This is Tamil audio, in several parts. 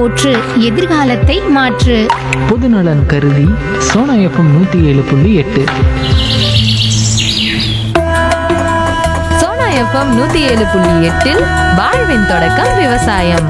ஊற்று எதிர்காலத்தை மாற்று பொதுநலன் கருதி சோனா எஃப்எம் நூற்றி ஏழு புள்ளி எட்டு சோனா எஃப்எம் நூத்தி ஏழு புள்ளி எட்டில் வாழ்வின் தொடக்கம் விவசாயம்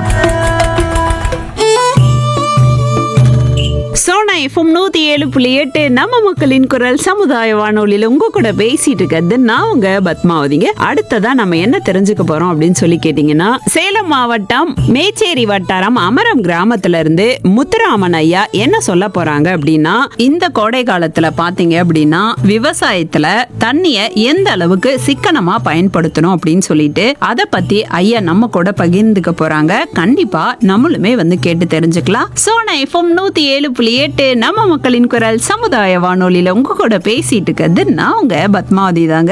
சோனா எஃப்எம் நூத்தி ஏழு புள்ளி எட்டு நம்ம மக்களின் குரல் சமுதாய வானொலியில உங்க கூட பேசிட்டு இருக்கிறது நான் உங்க பத்மாவதிங்க அடுத்ததா நம்ம என்ன தெரிஞ்சுக்க போறோம் அப்படின்னு சொல்லி கேட்டீங்கன்னா சேலம் மாவட்டம் மேச்சேரி வட்டாரம் அமரம் கிராமத்துல இருந்து முத்துராமன் ஐயா என்ன சொல்ல போறாங்க அப்படின்னா இந்த கோடை காலத்துல பாத்தீங்க அப்படின்னா விவசாயத்துல தண்ணிய எந்த அளவுக்கு சிக்கனமா பயன்படுத்தணும் அப்படின்னு சொல்லிட்டு அதை பத்தி ஐயா நம்ம கூட பகிர்ந்துக்க போறாங்க கண்டிப்பா நம்மளுமே வந்து கேட்டு தெரிஞ்சுக்கலாம் சோனா எஃப்எம் நூத்தி ஏழு புள்ளி எட்டு நம்ம மக்களின் குரல் சமுதாய வானொலியில உங்க கூட பேசிட்டு இருக்கிறது நான் உங்க பத்மாவதி தாங்க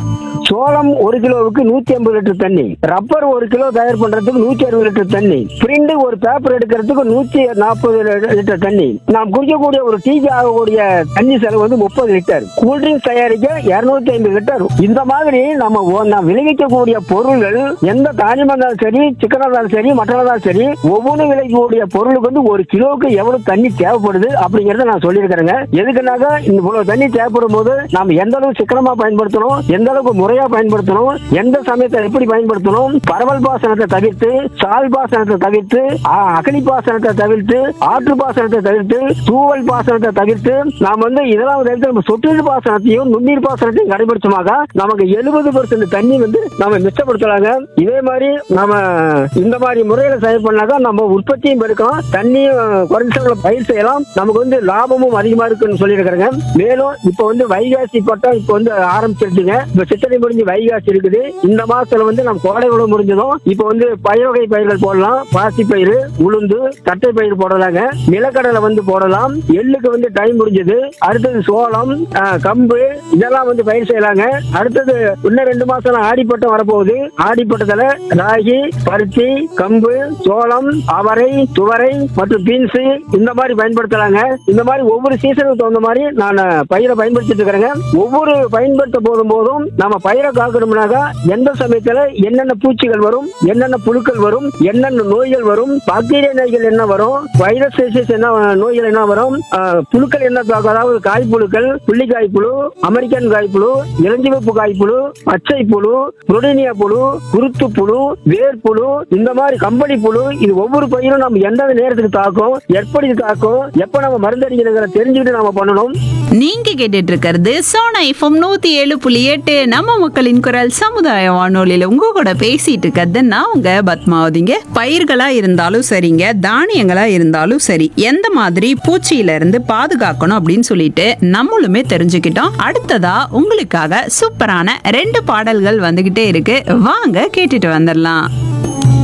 சோளம் ஒரு கிலோவுக்கு நூத்தி ஐம்பது லிட்டர் தண்ணி ரப்பர் ஒரு கிலோ தயார் பண்றதுக்கு நூத்தி அறுபது லிட்டர் தண்ணி பிரிண்ட் ஒரு பேப்பர் எடுக்கிறதுக்கு நூத்தி நாற்பது லிட்டர் தண்ணி நாம் குடிக்கக்கூடிய ஒரு டீக்கு ஆகக்கூடிய தண்ணி செலவு வந்து முப்பது லிட்டர் கூல்ட்ரிங்க்ஸ் தயாரிக்க இருநூத்தி ஐம்பது லிட்டர் இந்த மாதிரி நம்ம ஒ- நாம் விளைவிக்கக்கூடிய பொருள்கள் எந்த தானியமா இருந்தாலும் சரி சிக்கனா இருந்தாலும் சரி மட்டனா இருந்தாலும் சரி ஒவ்வொன்றும் விளைவிக்கக்கூடிய பொருளுக்கு வந்து ஒரு கிலோவுக்கு எவ்வளவு தண்ணி தேவைப்படுது அப்படிங்கறத நான் சொல்லியிருக்கிறேங்க எதுக்குனாக்க இந்த இவ்வளவு தண்ணி தேவைப்படும் போது நாம் எந்த அளவுக்கு சிக்கனமா பயன்படுத்தணும் எந்த அளவுக்கு முறையா பயன்படுத்தணும் எந்த சமயத்தை எப்படி பயன்படுத்தணும் பரவல் பாசனத்தை தவிர்த்து சால் பாசனத்தை தவிர்த்து அ- அகழி பாசனத்தை தவிர்த்து ஆற்று பாசனத்தை தவிர்த்து தூவல் பாசனத்தை தவிர்த்து நாம் வந்து இதெல்லாம் தவிர்த்து நம்ம சொட்டு நீர் பாசனத்தையும் நுண்ணீர் பாசனத்தையும் கடைபிடிச்சோமாக நமக்கு எழுபது பர்சன்ட் தண்ணி வந்து நம்ம மிச்சப்படுத்தலாங்க இதே மாதிரி நாம இந்த மாதிரி முறையில செயல் பண்ணாக்கா நம்ம உற்பத்தியும் பெருக்கலாம் தண்ணியும் குறைஞ்ச பயிர் செய்யலாம் நமக்கு வந்து லாபமும் அதிகமா இருக்குன்னு சொல்லியிருக்கிறேங்க மேலும் இப்ப வந்து வைகாசி பட்டம் இப்ப வந்து ஆரம்பிச்சிருச்சுங்க இப்ப சித்திரை முடிஞ்சு வைகாசி இருக்குது இந்த மாசத்துல வந்து நம்ம கோடை உழவு முடிஞ்சதும் இப்ப வந்து பயிர் வகை பயிர்கள் போடலாம் பாசி பயிர் உளுந்து தட்டை பயிர் போடலாங்க நிலக்கடலை வந்து போடலாம் எள்ளுக்கு வந்து டைம் முடிஞ்சது அடுத்தது சோளம் ஆஹ், கம்பு இதெல்லாம் வந்து பயிர் செய்யலாங்க அடுத்தது இன்னும் ரெண்டு மாசம் ஆடிப்பட்டம் வரப்போகுது ஆடிப்பட்டத்துல ராகி பருத்தி கம்பு சோளம் அவரை துவரை மற்றும் பீன்ஸ் இந்த மாதிரி பயன்படுத்தலாங்க இந்த மாதிரி ஒவ்வொரு சீசனுக்கு தகுந்த மாதிரி நான் பயிரை பயன்படுத்திட்டு இருக்கிறேங்க ஒவ்வொரு பயன்படுத்த போதும் போதும் நம்ம பயிரை காக்கணும்னாக்கா எந்த சமயத்துல என்னென்ன பூச்சிகள் வரும் என்னென்ன புழுக்கள் வரும் என்னென்ன நோய்கள் வரும் பாக்டீரியா நோய்கள் என்ன வரும் வைரஸ் disease என்ன நோய்கள் என்ன வரும் ஆஹ், புழுக்கள் என்ன தாக்கும் அதாவது காய்ப்புழுக்கள் புள்ளிக்காய் புழு அமெரிக்கன் காய்ப்புழு இளஞ்சிவப்பு காய்ப்புழு பச்சை புழு புரோடீனியா புழு குருத்து புழு வேர்ப்புழு இந்த மாதிரி கம்பளி புழு இது ஒவ்வொரு பயிரும் நம்ம எந்த நேரத்துக்கு தாக்கும் எப்படி தாக்கும் எப்ப நம்ம மருந்தடிக்கிறத தெரிஞ்சுக்கிட்டு நம்ம பண்ணணும் நீங்க கேட்டுட்டு இருக்கிறது சோனா எஃப்எம் நூத்தி ஏழு புள்ளி எட்டு நம்ம மக்களின் குரல் சமுதாய வானொலியில உங்க கூட பேசிட்டு இருக்கிறது நான் உங்க பத்மாவதிங்க பயிர்களா இருந்தாலும் சரிங்க தானியங்களா இருந்தாலும் சரி எந்த மாதிரி பூச்சியில இருந்து பாதுகாக்கணும் அப்படின்னு சொல்லிட்டு நம்மளுமே தெரிஞ்சுக்கிட்டோம் அடுத்ததா உங்களுக்காக சூப்பரான ரெண்டு பாடல்கள் வந்துகிட்டே இருக்கு வாங்க கேட்டுட்டு வந்துடலாம்